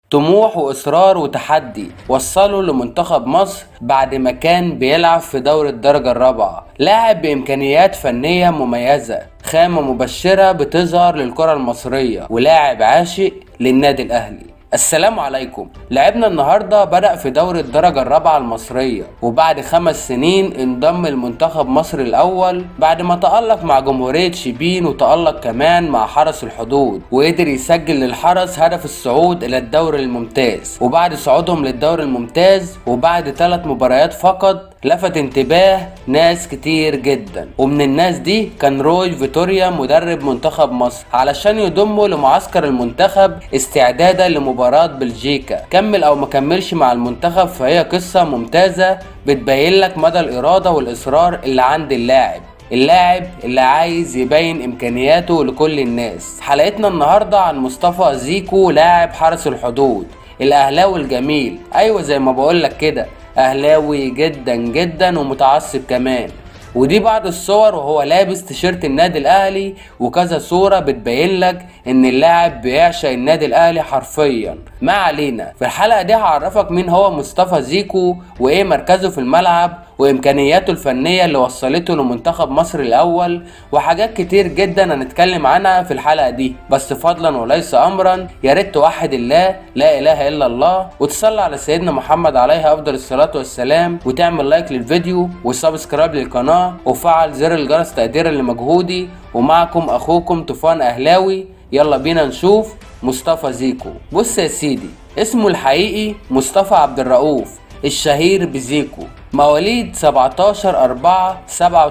طموح وإصرار وتحدي وصله لمنتخب مصر بعد ما كان بيلعب في دوري الدرجة الرابعة لاعب بإمكانيات فنية مميزة خامة مبشرة بتظهر للكرة المصرية ولاعب عاشق للنادي الأهلي السلام عليكم لعبنا النهاردة بدأ في دوري الدرجة الرابعة المصرية وبعد خمس سنين انضم لمنتخب مصر الأول بعد ما تألق مع جمهورية شبين وتألق كمان مع حرس الحدود وقدر يسجل للحرس هدف الصعود إلى الدوري الممتاز وبعد صعودهم للدوري الممتاز وبعد ثلاث مباريات فقط لفت انتباه ناس كتير جدا ومن الناس دي كان روي فيتوريا مدرب منتخب مصر علشان يضمه لمعسكر المنتخب استعدادا لمباراة بلجيكا كمل او مكملش مع المنتخب فهي قصة ممتازة بتبين لك مدى الارادة والاصرار اللي عند اللاعب اللاعب اللي عايز يبين امكانياته لكل الناس حلقتنا النهاردة عن مصطفى زيكو لاعب حرس الحدود الاهلاوي الجميل ايوه زي ما بقولك كده اهلاوي جدا جدا ومتعصب كمان ودي بعض الصور وهو لابس تيشيرت النادي الاهلي وكذا صورة بتبين لك ان اللاعب بيعشق النادي الاهلي حرفيا ما علينا في الحلقة دي هعرفك مين هو مصطفى زيكو وايه مركزه في الملعب وامكانياته الفنيه اللي وصلته لمنتخب مصر الاول وحاجات كتير جدا هنتكلم عنها في الحلقه دي بس فضلا وليس امرا يا ريت توحد الله لا اله الا الله وتصلي على سيدنا محمد عليه افضل الصلاه والسلام وتعمل لايك للفيديو وسبسكرايب للقناه وفعل زر الجرس تقديرا لمجهودي ومعكم اخوكم طوفان اهلاوي يلا بينا نشوف مصطفى زيكو بص يا سيدي اسمه الحقيقي مصطفى عبد الرؤوف الشهير بزيكو مواليد 17 4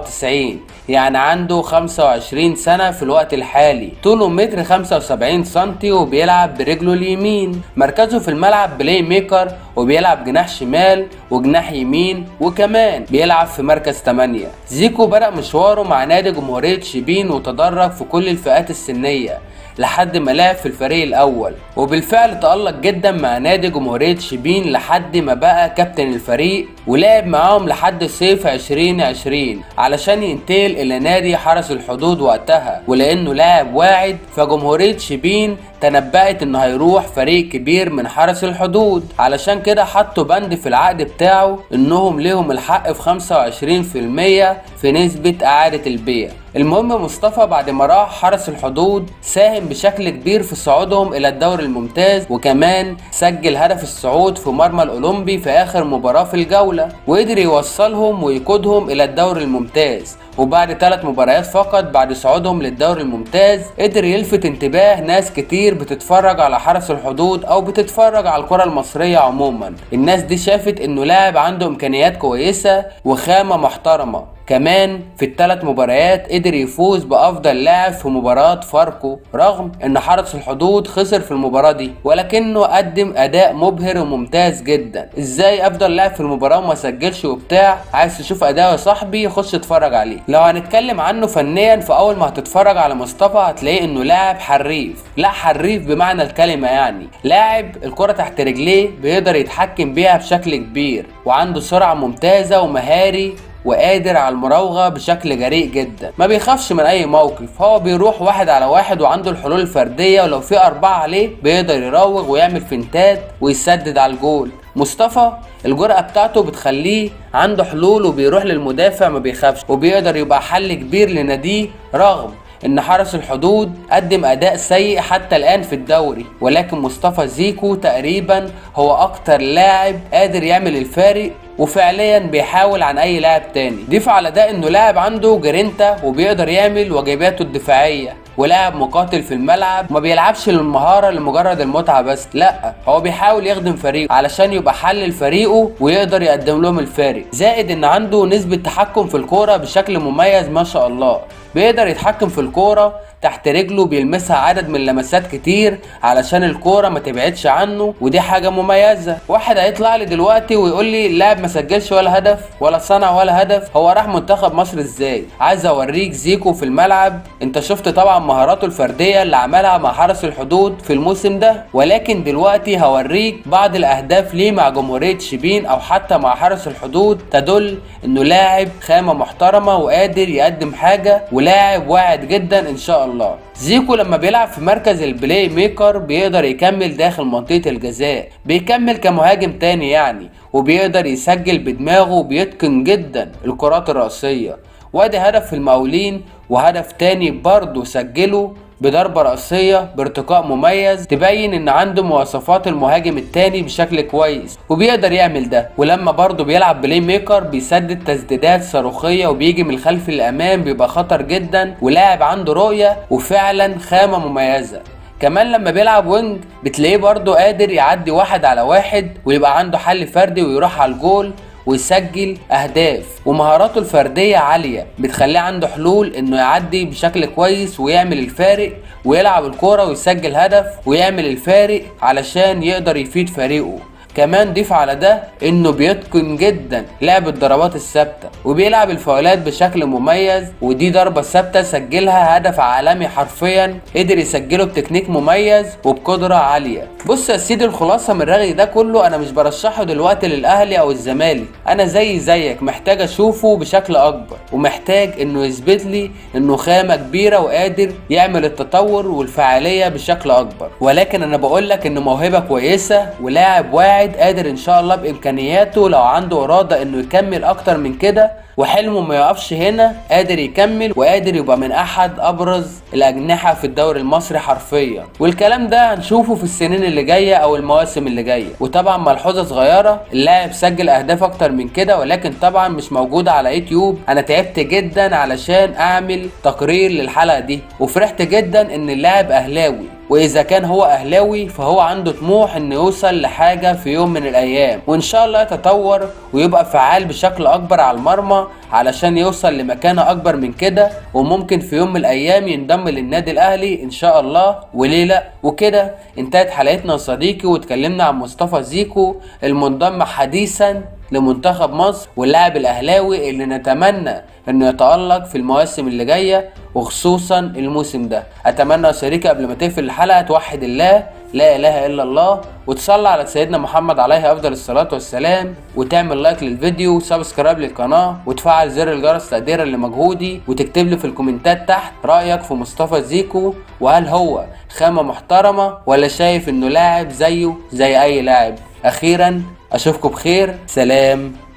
97 يعني عنده 25 سنة في الوقت الحالي طوله متر 75 سنتي وبيلعب برجله اليمين مركزه في الملعب بلاي ميكر وبيلعب جناح شمال وجناح يمين وكمان بيلعب في مركز 8 زيكو بدأ مشواره مع نادي جمهورية شبين وتدرج في كل الفئات السنية لحد ما لعب في الفريق الاول وبالفعل تألق جدا مع نادي جمهورية شبين لحد ما بقى كابتن الفريق ولعب معاهم لحد صيف 2020 علشان ينتقل الى نادي حرس الحدود وقتها ولانه لاعب واعد فجمهورية شبين تنبأت انه هيروح فريق كبير من حرس الحدود علشان كده حطوا بند في العقد بتاعه انهم ليهم الحق في 25% في نسبة اعادة البيع المهم مصطفى بعد ما راح حرس الحدود ساهم بشكل كبير في صعودهم الى الدوري الممتاز وكمان سجل هدف الصعود في مرمى الاولمبي في اخر مباراة في الجولة وقدر يوصلهم ويقودهم الى الدوري الممتاز وبعد ثلاث مباريات فقط بعد صعودهم للدوري الممتاز قدر يلفت انتباه ناس كتير بتتفرج على حرس الحدود او بتتفرج على الكرة المصرية عموما الناس دي شافت انه لاعب عنده امكانيات كويسة وخامة محترمة كمان في الثلاث مباريات قدر يفوز بافضل لاعب في مباراة فاركو رغم ان حرس الحدود خسر في المباراة دي ولكنه قدم اداء مبهر وممتاز جدا ازاي افضل لاعب في المباراة وما سجلش وبتاع عايز تشوف اداء يا صاحبي خش اتفرج عليه لو هنتكلم عنه فنيا فاول ما هتتفرج على مصطفى هتلاقي انه لاعب حريف لا حريف بمعنى الكلمة يعني لاعب الكرة تحت رجليه بيقدر يتحكم بيها بشكل كبير وعنده سرعة ممتازة ومهاري وقادر على المراوغة بشكل جريء جدا ما بيخافش من اي موقف هو بيروح واحد على واحد وعنده الحلول الفردية ولو في اربعة عليه بيقدر يراوغ ويعمل فنتات ويسدد على الجول مصطفى الجرأة بتاعته بتخليه عنده حلول وبيروح للمدافع ما بيخافش وبيقدر يبقى حل كبير لناديه رغم ان حرس الحدود قدم اداء سيء حتى الان في الدوري ولكن مصطفى زيكو تقريبا هو اكتر لاعب قادر يعمل الفارق وفعليا بيحاول عن اي لاعب تاني ضيف على ده انه لاعب عنده جرينتا وبيقدر يعمل واجباته الدفاعيه ولاعب مقاتل في الملعب ما بيلعبش للمهارة لمجرد المتعة بس لا هو بيحاول يخدم فريقه علشان يبقى حل لفريقه ويقدر يقدم لهم الفارق زائد ان عنده نسبة تحكم في الكورة بشكل مميز ما شاء الله بيقدر يتحكم في الكورة تحت رجله بيلمسها عدد من لمسات كتير علشان الكورة ما تبعدش عنه ودي حاجة مميزة واحد هيطلع لي دلوقتي ويقول لي اللاعب ما سجلش ولا هدف ولا صنع ولا هدف هو راح منتخب مصر ازاي عايز اوريك زيكو في الملعب انت شفت طبعا مهاراته الفردية اللي عملها مع حرس الحدود في الموسم ده ولكن دلوقتي هوريك بعض الاهداف ليه مع جمهورية شبين او حتى مع حرس الحدود تدل انه لاعب خامة محترمة وقادر يقدم حاجة ولاعب واعد جدا ان شاء الله الله زيكو لما بيلعب في مركز البلاي ميكر بيقدر يكمل داخل منطقة الجزاء بيكمل كمهاجم تاني يعني وبيقدر يسجل بدماغه وبيتقن جدا الكرات الرأسية وادي هدف في المقاولين وهدف تاني برضه سجله بضربة رأسية بارتقاء مميز تبين ان عنده مواصفات المهاجم التاني بشكل كويس وبيقدر يعمل ده ولما برضه بيلعب بلاي ميكر بيسدد تسديدات صاروخية وبيجي من الخلف للامام بيبقى خطر جدا ولاعب عنده رؤية وفعلا خامة مميزة كمان لما بيلعب وينج بتلاقيه برضه قادر يعدي واحد على واحد ويبقى عنده حل فردي ويروح على الجول ويسجل اهداف ومهاراته الفرديه عاليه بتخليه عنده حلول انه يعدي بشكل كويس ويعمل الفارق ويلعب الكوره ويسجل هدف ويعمل الفارق علشان يقدر يفيد فريقه كمان ضيف على ده انه بيتقن جدا لعب الضربات الثابته وبيلعب الفاولات بشكل مميز ودي ضربه ثابته سجلها هدف عالمي حرفيا قدر يسجله بتكنيك مميز وبقدره عاليه بص يا سيدي الخلاصه من الرغي ده كله انا مش برشحه دلوقتي للاهلي او الزمالك انا زي زيك محتاج اشوفه بشكل اكبر ومحتاج انه يثبت لي انه خامه كبيره وقادر يعمل التطور والفعاليه بشكل اكبر ولكن انا بقول لك انه موهبه كويسه ولاعب واعد قادر ان شاء الله بامكانياته لو عنده اراده انه يكمل اكتر من كده وحلمه ما يقفش هنا قادر يكمل وقادر يبقى من احد ابرز الاجنحه في الدوري المصري حرفيا والكلام ده هنشوفه في السنين اللي جايه او المواسم اللي جايه وطبعا ملحوظه صغيره اللاعب سجل اهداف اكتر من كده ولكن طبعا مش موجوده على يوتيوب انا تعبت جدا علشان اعمل تقرير للحلقه دي وفرحت جدا ان اللاعب اهلاوي واذا كان هو اهلاوي فهو عنده طموح انه يوصل لحاجه في يوم من الايام وان شاء الله يتطور ويبقى فعال بشكل اكبر على المرمى علشان يوصل لمكانه اكبر من كده وممكن في يوم من الايام ينضم للنادي الاهلي ان شاء الله وليه لا وكده انتهت حلقتنا يا صديقي واتكلمنا عن مصطفى زيكو المنضم حديثا لمنتخب مصر واللاعب الاهلاوي اللي نتمنى انه يتالق في المواسم اللي جايه وخصوصا الموسم ده اتمنى يا صديقي قبل ما تقفل الحلقه توحد الله لا اله الا الله وتصلي على سيدنا محمد عليه افضل الصلاه والسلام وتعمل لايك للفيديو وسبسكرايب للقناه وتفعل زر الجرس تقديرا لمجهودي وتكتب لي في الكومنتات تحت رايك في مصطفى زيكو وهل هو خامه محترمه ولا شايف انه لاعب زيه زي اي لاعب اخيرا اشوفكم بخير سلام